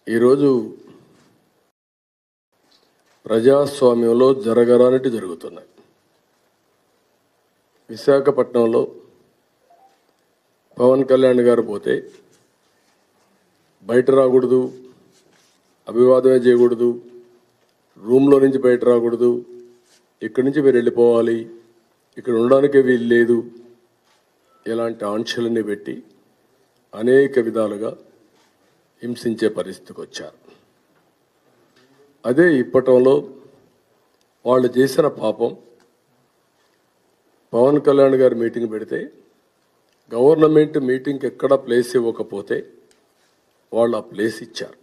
ఈరోజు ప్రజాస్వామ్యంలో జరగరానిటి జరుగుతున్నాయి విశాఖపట్నంలో పవన్ కళ్యాణ్ గారు పోతే బయట రాకూడదు అభివాదమే చేయకూడదు రూమ్లో నుంచి బయట రాకూడదు ఇక్కడి నుంచి మీరు వెళ్ళిపోవాలి ఇక్కడ ఉండడానికే వీలు లేదు ఇలాంటి ఆంక్షలన్నీ పెట్టి అనేక విధాలుగా హింసించే పరిస్థితికి వచ్చారు అదే ఇప్పటంలో వాళ్ళు చేసిన పాపం పవన్ కళ్యాణ్ గారు మీటింగ్ పెడితే గవర్నమెంట్ మీటింగ్కి ఎక్కడా ప్లేస్ ఇవ్వకపోతే వాళ్ళు ఆ ప్లేస్ ఇచ్చారు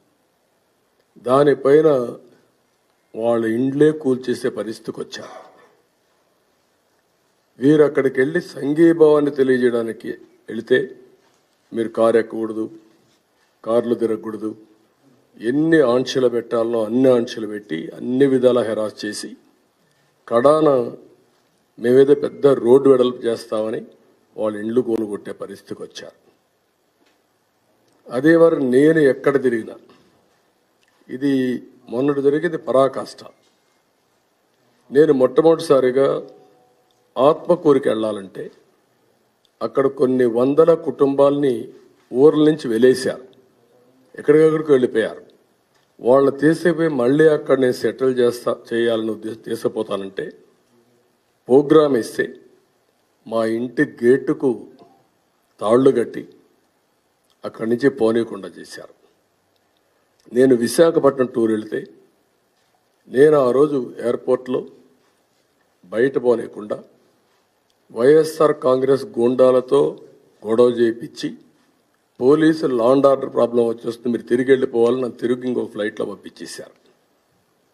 దానిపైన వాళ్ళ ఇండ్లే కూల్చేసే పరిస్థితికి వచ్చారు వీరు అక్కడికి వెళ్ళి సంఘీభావాన్ని తెలియజేయడానికి వెళితే మీరు కారు ఎక్కకూడదు కార్లు తిరగకూడదు ఎన్ని ఆంక్షలు పెట్టాలనో అన్ని ఆంక్షలు పెట్టి అన్ని విధాల హెరాస్ చేసి కడాన మేమేదో పెద్ద రోడ్డు వెడల్పు చేస్తామని వాళ్ళ ఇండ్లు కూలగొట్టే పరిస్థితికి వచ్చారు అదే వారు నేను ఎక్కడ తిరిగినా ఇది మొన్నటి జరిగింది పరాకాష్ట నేను మొట్టమొదటిసారిగా ఆత్మకూరికి వెళ్ళాలంటే అక్కడ కొన్ని వందల కుటుంబాల్ని ఊర్ల నుంచి వెలేశారు ఎక్కడికక్కడికి వెళ్ళిపోయారు వాళ్ళని తీసిపోయి మళ్ళీ అక్కడ నేను సెటిల్ చేస్తా చేయాలని ఉద్దేశం తీసుకుపోతానంటే ప్రోగ్రామ్ ఇస్తే మా ఇంటి గేటుకు తాళ్లు కట్టి అక్కడి నుంచి పోనీయకుండా చేశారు నేను విశాఖపట్నం టూర్ వెళితే నేను ఆ రోజు ఎయిర్పోర్ట్లో బయట పోనీయకుండా వైఎస్ఆర్ కాంగ్రెస్ గూండాలతో గొడవ చేయించి పోలీసులు లా అండ్ ఆర్డర్ ప్రాబ్లం వచ్చేస్తుంది మీరు తిరిగి వెళ్ళిపోవాలని నన్ను తిరిగి ఇంకో ఫ్లైట్లో పంపించేశారు